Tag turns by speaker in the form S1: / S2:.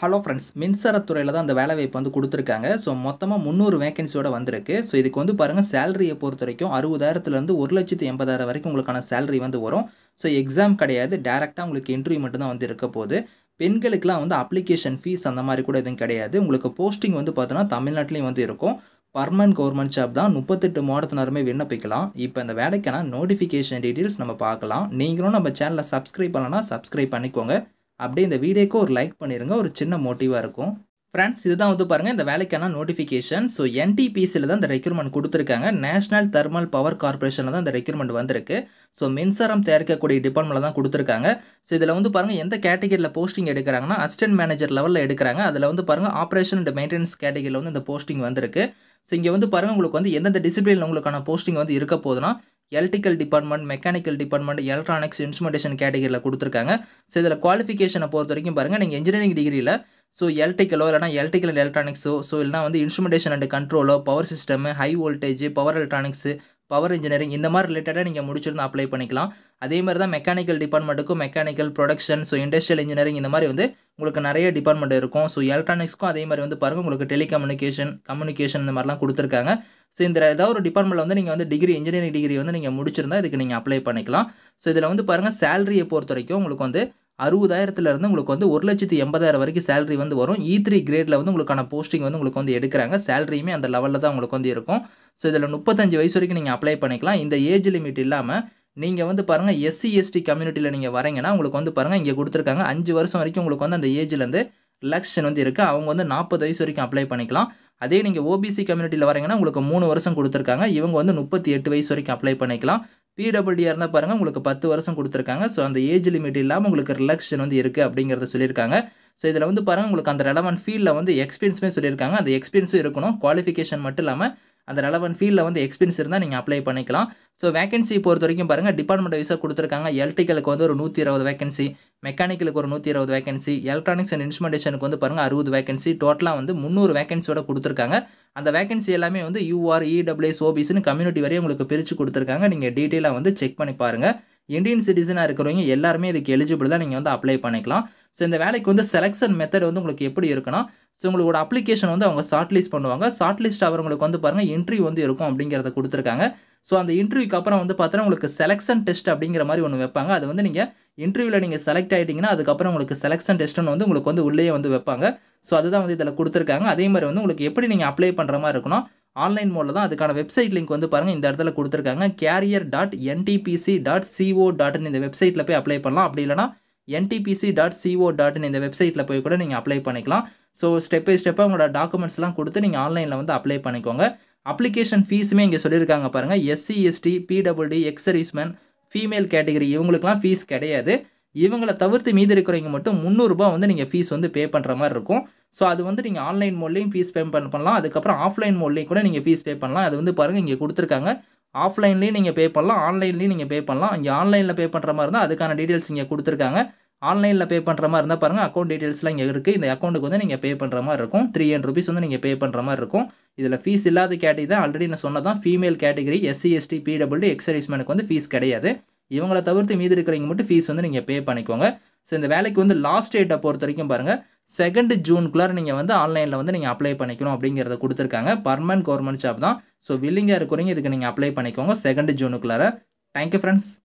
S1: hello friends மின்சாரத்துறையில் தான் அந்த வேலை வாய்ப்பு வந்து கொடுத்துருக்காங்க ஸோ மொத்தமாக முந்நூறு வேகன்சியோட வந்திருக்கு ஸோ இதுக்கு வந்து பாருங்கள் சேலரியை பொறுத்த வரைக்கும் அறுபதாயிரத்துலேருந்து ஒரு லட்சத்து எண்பதாயிரம் வரைக்கும் உங்களுக்கான சேலரி வந்து வரும் ஸோ எக்ஸாம் கிடையாது டேரெக்டாக உங்களுக்கு இன்டர்வியூ மட்டும்தான் வந்து இருக்க போகுது பெண்களுக்கெலாம் வந்து அப்ளிகேஷன் ஃபீஸ் அந்த மாதிரி கூட எதுவும் கிடையாது உங்களுக்கு போஸ்டிங் வந்து பார்த்தோன்னா தமிழ்நாட்டிலையும் வந்து இருக்கும் பர்மனன்ட் கவர்மெண்ட் ஜாப் தான் முப்பத்தெட்டு மாவட்டத்தினருமே விண்ணப்பிக்கலாம் இப்போ இந்த வேலைக்கான நோட்டிஃபிகேஷன் டீட்டெயில்ஸ் நம்ம பார்க்கலாம் நீங்களும் நம்ம சேனலை சப்ஸ்கிரைப் பண்ணலன்னா சப்ஸ்கிரைப் பண்ணிக்கோங்க அப்படியே இந்த வீடியோக்கு ஒரு லைக் பண்ணிடுங்க ஒரு சின்ன மோட்டிவாக இருக்கும் ஃப்ரெண்ட்ஸ் இதுதான் வந்து பாருங்கள் இந்த வேலைக்கான நோட்டிஃபிகேஷன் ஸோ என்டிபிசியில் தான் இந்த ரெக்யூர்மெண்ட் கொடுத்துருக்காங்க நேஷனல் தெர்மல் பவர் கார்பரேஷனில் தான் இந்த ரெக்யூர்மெண்ட் வந்திருக்கு ஸோ மின்சாரம் தயாரிக்கக்கூடிய டிபார்ட்மெண்ட்டில் தான் கொடுத்துருக்காங்க ஸோ இதில் வந்து பாருங்கள் எந்த கேட்டகரியில் போஸ்டிங் எடுக்கிறாங்கன்னா அசிஸ்டன்ட் மேனேஜர் லெவலில் எடுக்கிறாங்க அதில் வந்து பாருங்கள் ஆப்ரேஷன் அண்ட் மெயின்டெனன்ஸ் கேட்டகரியில் வந்து இந்த போஸ்டிங் வந்திருக்கு ஸோ இங்கே வந்து பாருங்கள் உங்களுக்கு வந்து எந்தெந்த டிசிப்ளினில் உங்களுக்கான போஸ்டிங் வந்து இருக்க போதுன்னா electrical department mechanical department electronics instrumentation கேட்டகரியில் கொடுத்துருக்காங்க ஸோ இதில் குவாலிஃபிகேஷனை பொறுத்த வரைக்கும் பாருங்கள் நீங்கள் இன்ஜினியரிங் டிகிரியில் ஸோ எலக்ட்ரிக்கலோ இல்லைனா எலக்ட்ரிக்கல் அண்ட் எலக்ட்ரானிக்ஸோ ஸோ இல்லைனா வந்து இன்ஸ்ட்ருமெண்டேஷன் அண்ட் கண்ட்ரோலோ power system high voltage power electronics power engineering இந்த மாதிரி ரிலேட்டடாக நீங்கள் முடிச்சிருந்தா அப்ளை பண்ணிக்கலாம் அதே மாதிரி தான் மெக்கானிக்கல் டிபார்ட்மெண்ட்டுக்கும் mechanical production so industrial engineering இந்த மாதிரி வந்து உங்களுக்கு நிறைய டிபார்ட்மெண்ட் இருக்கும் ஸோ எலக்ட்ரானிக்ஸ்க்கும் அதே மாதிரி வந்து பாருங்கள் உங்களுக்கு டெலிகம்யூனிகேஷன் கம்யூனிகேஷன் இந்த மாதிரிலாம் கொடுத்துருக்காங்க ஸோ இந்த ஏதாவது ஒரு டிபார்ட்மெண்ட்டில் வந்து நீங்கள் வந்து டிகிரி இன்ஜினியரிங் டிகிரி வந்து நீங்கள் முடிச்சிருந்தா இதுக்கு நீங்கள் அப்ளை பண்ணிக்கலாம் ஸோ இதில் வந்து பாருங்கள் சேலரியை பொறுத்த வரைக்கும் உங்களுக்கு வந்து அறுபதாயிரத்துலேருந்து உங்களுக்கு வந்து ஒரு லட்சத்தி எண்பதாயிரம் வரைக்கும் சேலரி வந்து வரும் இ த்ரீ கிரேடில் வந்து உங்களுக்கான போஸ்டிங் வந்து உங்களுக்கு வந்து எடுக்கிறாங்க சேலரியுமே அந்த லெவலில் தான் உங்களுக்கு வந்து இருக்கும் ஸோ இதில் முப்பத்தஞ்சு வயசு வரைக்கும் நீங்கள் அப்ளை பண்ணிக்கலாம் இந்த ஏஜ் லிமிட் இல்லாமல் நீங்கள் வந்து பாருங்கள் எஸ்சி எஸ்டி கம்யூனிட்டியில் நீங்கள் வரீங்கன்னா உங்களுக்கு வந்து பாருங்கள் இங்கே கொடுத்துருக்காங்க அஞ்சு வருஷம் வரைக்கும் உங்களுக்கு வந்து அந்த ஏஜ்லேருந்து ரிலாக்ஸேஷன் வந்து இருக்குது அவங்க வந்து நாற்பது வயசு வரைக்கும் அப்ளை பண்ணிக்கலாம் அதே நீங்கள் ஓபிசி கம்யூனிட்டியில் வரீங்கன்னா உங்களுக்கு மூணு வருஷம் கொடுத்துருக்காங்க இவங்க வந்து முப்பத்தி எட்டு வயசு வரைக்கும் அப்ளை பண்ணிக்கலாம் பிடபிள்யூடியாக இருந்தால் பாருங்கள் உங்களுக்கு பத்து வருஷம் கொடுத்துருக்காங்க ஸோ அந்த ஏஜ் லிமிட் இல்லாமல் உங்களுக்கு ரிலாக்ஸேஷன் வந்து இருக்குது அப்படிங்கிறத சொல்லியிருக்காங்க ஸோ இதில் வந்து பாருங்கள் உங்களுக்கு அந்த ரெலவெண்ட் ஃபீல்டில் வந்து எக்ஸ்பீரியன்ஸுமே சொல்லியிருக்காங்க அந்த எக்ஸ்பீரியன்ஸும் இருக்கணும் குவாலிஃபிகேஷன் மட்டும் இல்லாமல் அந்த ரெலவெண்ட் ஃபீல்டில் வந்து எக்ஸ்பீரியன்ஸ் இருந்தால் நீங்கள் அப்ளை பண்ணிக்கலாம் ஸோ வேகன்சி பொறுத்த வரைக்கும் பாருங்கள் டிபார்ட்மெண்ட் வைஸாக கொடுத்துருக்காங்க எலக்ட்ரிக்கலுக்கு வந்து ஒரு நூற்றி இருபது வேகன்சி மெக்கானிக்கலுக்கு ஒரு நூற்றி இருபது வேகன்சி எலக்ட்ரானிக்ஸ் அண்ட் இன்ஸ்ட்ருமெண்டேஷனுக்கு வந்து பாருங்கள் அறுபது வேகன்சி டோட்டலாக வந்து முந்நூறு வேகன்சியோட கொடுத்துருக்காங்க அந்த வேகன்சி எல்லாமே வந்து யூஆர் இடபிள்யூஎஸ் ஓபிஸ்னு கம்யூனிட்டி வரையும் உங்களுக்கு பிரித்து கொடுத்துருக்காங்க நீங்கள் டீட்டெயிலாக வந்து செக் பண்ணி பாருங்கள் இந்தியன் சிட்டிசனாக இருக்கிறவங்க எல்லாருமே இதுக்கு எலிஜிபிள் தான் நீங்கள் வந்து அப்ளை பண்ணிக்கலாம் ஸோ இந்த வேலைக்கு வந்து செலெக்ஷன் மெத்தட் வந்து உங்களுக்கு எப்படி இருக்குன்னா ஸோ உங்களோட அப்ளிகேஷன் வந்து அவங்க ஷார்ட் லிஸ்ட் பண்ணுவாங்க ஷார்ட் லிஸ்ட் அவங்களுக்கு வந்து பாருங்கள் இன்டர்வியூ வந்து இருக்கும் அப்படிங்கிறத கொடுத்துருக்காங்க ஸோ அந்த இன்டர்வியூக்கு அப்புறம் வந்து பார்த்தீங்கன்னா உங்களுக்கு செலெக்ஷன் டெஸ்ட் அப்படிங்கிற மாதிரி ஒன்று வைப்பாங்க அது வந்து நீங்கள் இன்டர்வியூவில் நீங்கள் செலக்ட் ஆகிட்டிங்கன்னா அதுக்கப்புறம் உங்களுக்கு செலெக்ஷன் டெஸ்ட்டுன்னு வந்து உங்களுக்கு வந்து உள்ளே வந்து வைப்பாங்க ஸோ அதுதான் வந்து இதில் கொடுத்துருக்காங்க அதே மாதிரி வந்து உங்களுக்கு எப்படி நீங்கள் அப்ளை பண்ணுற மாதிரி இருக்கணும் ஆன்லைன் மோடில் தான் அதுக்கான வெப்சைட் லிங்க் வந்து பாருங்கள் இந்த இடத்துல கொடுத்துருக்காங்க career dot NTPC dot CO டாட்னு இந்த வெப்சைட்டில் போய் அப்ளை பண்ணலாம் அப்படி இல்லைனா என்டிபிசி டாட் சிஓ டாட்னு இந்த வெப்சைட்டில் போய் கூட நீங்கள் அப்ளை பண்ணிக்கலாம் ஸோ ஸ்டெப் பை ஸ்டெப்பாக உங்களோட டாக்குமெண்ட்ஸ்லாம் கொடுத்து நீங்கள் ஆன்லைனில் வந்து அப்ளை பண்ணிக்கோங்க அப்ளிகேஷன் ஃபீஸுமே இங்கே சொல்லியிருக்காங்க பாருங்கள் SC ST PWD ex serviceman female category இவங்களுக்குலாம் ஃபீஸ் கிடையாது இவங்களை தவிர்த்து மீதி இருக்கிறவங்க மட்டும் முந்நூறுரூபா வந்து நீங்கள் ஃபீஸ் வந்து பே பண்ணுற மாதிரி இருக்கும் ஸோ அது வந்து நீங்கள் ஆன்லைன் மோட்லேயும் ஃபீஸ் பே பண்ணலாம் அதுக்கப்புறம் ஆஃப்லைன் மோட்லேயும் கூட நீங்கள் ஃபீஸ் பே பண்ணலாம் அது வந்து பாருங்கள் இங்கே கொடுத்துருக்காங்க ஆஃப்லைன்லேயும் நீங்கள் பே பண்ணலாம் ஆன்லைன்லேயும் நீங்கள் பே பண்ணலாம் இங்கே ஆன்லைனில் பே பண்ணுற மாதிரி இருந்தால் அதுக்கான டீட்டெயில்ஸ் இங்கே கொடுத்துருக்காங்க ஆன்லைனில் பே பண்ணுற மாதிரி இருந்தால் பாருங்கள் அக்கௌண்ட் டீட்டெயில்ஸ்லாம் இங்கே இருக்குது இந்த அக்கௌண்ட்டுக்கு வந்து நீங்கள் பே பண்ணுற மாதிரி இருக்கும் த்ரீ ஹண்ட்ரட் ருபீஸ் வந்து நீங்கள் பே பண்ணுற மாதிரி இருக்கும் இதில் ஃபீஸ் இல்லாத கேட்டகரி தான் ஆல்ரெடி நான் சொன்னதான் female category SC ST PWD எக்ஸர்வீஸ்மேனுக்கு வந்து ஃபீஸ் கிடையாது இவங்களை தவிர்த்து மீதி இருக்கிறவங்க மட்டும் ஃபீஸ் வந்து நீங்கள் பே பண்ணிக்கோங்க ஸோ இந்த வேலைக்கு வந்து லாஸ்ட் டேட்டை பொறுத்த வரைக்கும் பாருங்கள் செகண்ட் ஜூனுக்குள்ளார நீங்கள் வந்து ஆன்லைனில் வந்து நீங்கள் அப்ளை பண்ணிக்கணும் அப்படிங்கிறத கொடுத்துருக்காங்க பர்மனன்ட் கவர்மெண்ட் ஜாப் தான் ஸோ வில்லிங்காக இருக்கிறவங்க இதுக்கு நீங்கள் அப்ளை பண்ணிக்கோங்க செகண்ட் ஜூனுக்குள்ளார தேங்க்யூ ஃப்ரெண்ட்ஸ்